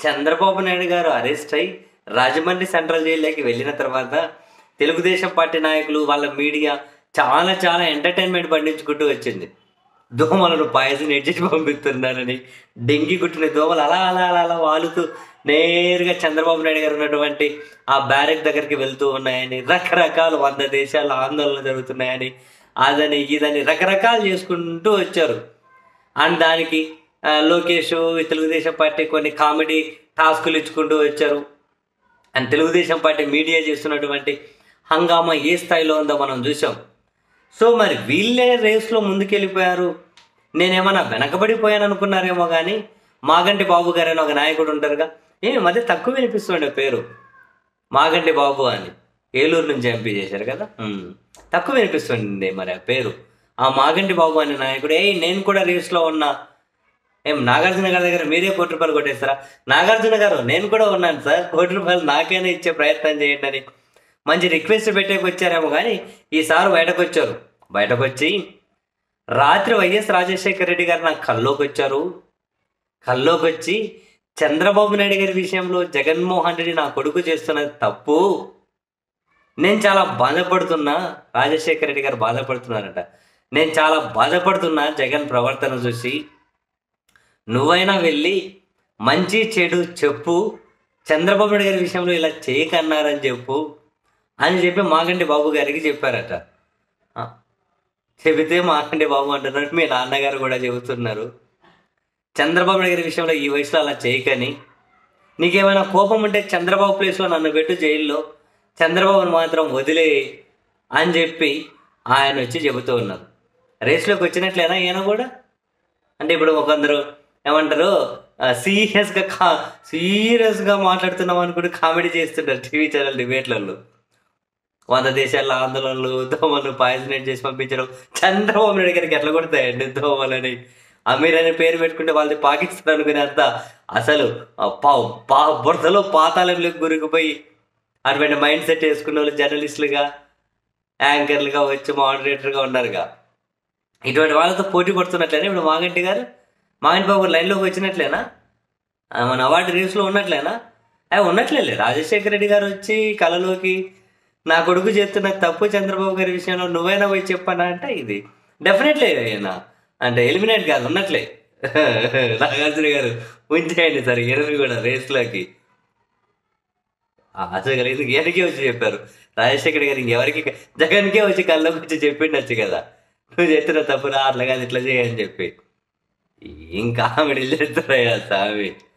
చంద్రబాబు నాయుడు గారు అరెస్ట్ అయి రాజమండ్రి సెంట్రల్ జైల్లోకి వెళ్ళిన తర్వాత తెలుగుదేశం పార్టీ నాయకులు వాళ్ళ మీడియా చాలా చాలా ఎంటర్టైన్మెంట్ పండించుకుంటూ వచ్చింది దోమలను పాయసం ఎడ్చేసి పంపిస్తున్నారని డెంగీ కుట్టిన దోమలు అలా అలా అలా అలా వాలుతూ నేరుగా చంద్రబాబు నాయుడు గారు ఉన్నటువంటి ఆ బ్యారెక్ దగ్గరికి వెళ్తూ ఉన్నాయని రకరకాల వంద దేశాల ఆందోళనలు జరుగుతున్నాయని అదని ఇదని రకరకాలు చేసుకుంటూ వచ్చారు అండ్ దానికి ఆ, లోకేష్ ఈ తెలుగుదేశం పార్టీ కొన్ని కామెడీ టాస్కులు ఇచ్చుకుంటూ వచ్చారు అండ్ తెలుగుదేశం పార్టీ మీడియా చేస్తున్నటువంటి హంగామా ఏ స్థాయిలో ఉందో మనం చూసాం సో మరి వీళ్ళే రేస్లో ముందుకెళ్ళిపోయారు నేనేమన్నా వెనకబడిపోయాను అనుకున్నారేమో కానీ మాగంటి బాబు గారు అని ఒక నాయకుడు ఉంటారుగా ఏ ఈ మధ్య తక్కువ వినిపిస్తుండే పేరు మాగంటి బాబు అని ఏలూరు నుంచి ఎంపీ చేశారు కదా ఉమ్. తక్కువ వినిపిస్తుంది మరి ఆ పేరు ఆ మాగంటి బాబు అనే నాయకుడు ఏ నేను కూడా రేస్లో ఉన్నా ఏం నాగార్జున గారి దగ్గర మీరే కోటి రూపాయలు కొట్టేస్తారా నాగార్జున గారు నేను కూడా ఉన్నాను సార్ కోటి రూపాయలు నాకైనా ఇచ్చే ప్రయత్నం చేయండి అని మంచి రిక్వెస్ట్ పెట్టేకి వచ్చారేమో కానీ ఈసారి బయటకు వచ్చారు బయటకు వచ్చి రాత్రి వైఎస్ రాజశేఖర రెడ్డి గారు నాకు కల్లోకి వచ్చారు కల్లోకి వచ్చి చంద్రబాబు నాయుడు గారి విషయంలో జగన్మోహన్ రెడ్డి నా కొడుకు చేస్తున్నది తప్పు నేను చాలా బాధపడుతున్నా రాజశేఖర రెడ్డి గారు బాధపడుతున్నారట నేను చాలా బాధపడుతున్నా జగన్ ప్రవర్తన చూసి నువ్వైనా వెళ్ళి మంచి చెడు చెప్పు చంద్రబాబు నాయుడు గారి విషయంలో ఇలా చేయకన్నారని చెప్పు అని చెప్పి మాగంటి బాబు గారికి చెప్పారట ఆ, చెబితే మాగంటి బాబు అంటున్నారు మీ నాన్నగారు కూడా చెబుతున్నారు చంద్రబాబు నాయుడు గారి విషయంలో ఈ వయసులో అలా చేయకని నీకేమైనా కోపం ఉంటే చంద్రబాబు ప్లేస్లో నన్ను పెట్టు జైల్లో చంద్రబాబును మాత్రం వదిలే అని చెప్పి ఆయన వచ్చి చెబుతూ ఉన్నారు రేస్లోకి వచ్చినట్లేనా ఈయన కూడా అంటే ఇప్పుడు ఒకందరు ఏమంటారు సీరియస్గా కా సీరియస్గా మాట్లాడుతున్నాం అనుకుంటే కామెడీ చేస్తుంటారు టీవీ ఛానల్ డిబేట్లలో వంద దేశాల ఆందోళనలు దోమలు పాయిజనేట్ చేసి పంపించడం చంద్రబాబు నాయుడు గారికి ఎట్లా కొడతాయండి దోమలని అమీర్ అనే పేరు పెట్టుకుంటే వాళ్ళది పాకిస్తాన్ అనుకునేంత అసలు ఆ పా పా బురదలో పాతాళంలోకి గురికిపోయి అటువంటి మైండ్ సెట్ వేసుకున్న వాళ్ళు జర్నలిస్టులుగా యాంకర్లుగా వచ్చి మోడరేటర్గా ఉన్నారుగా ఇటువంటి వాళ్ళతో పోటీ పడుతున్నట్లేనా ఇప్పుడు మాగంటి గారు మాగంటి బాబు గారు లైన్లోకి వచ్చినట్లేనా ఆ, మన అవార్డు రేస్లో ఉన్నట్లేనా అవి ఉన్నట్లేలే రాజశేఖర రెడ్డి గారు వచ్చి కళలోకి నా కొడుకు చేస్తున్న తప్పు చంద్రబాబు గారి విషయంలో నువ్వైనా పోయి చెప్పనా అంటే ఇది డెఫినెట్లీ అయినా అంటే ఎలిమినేట్ కాదు ఉన్నట్లే నాగార్జున గారు ఉంచేయండి సార్ ఇరవై కూడా రేస్లోకి అసలు కలిగింది ఈయనకే వచ్చి చెప్పారు రాజశేఖర్ గారు ఇంకెవరికి జగన్కే వచ్చి కళ్ళకి వచ్చి చెప్పిండొచ్చు కదా నువ్వు చేస్తున్న తప్పురా అట్లా కాదు ఇట్లా చేయని చెప్పి ఏం కామెడీ చేస్తున్నాయా స్వామి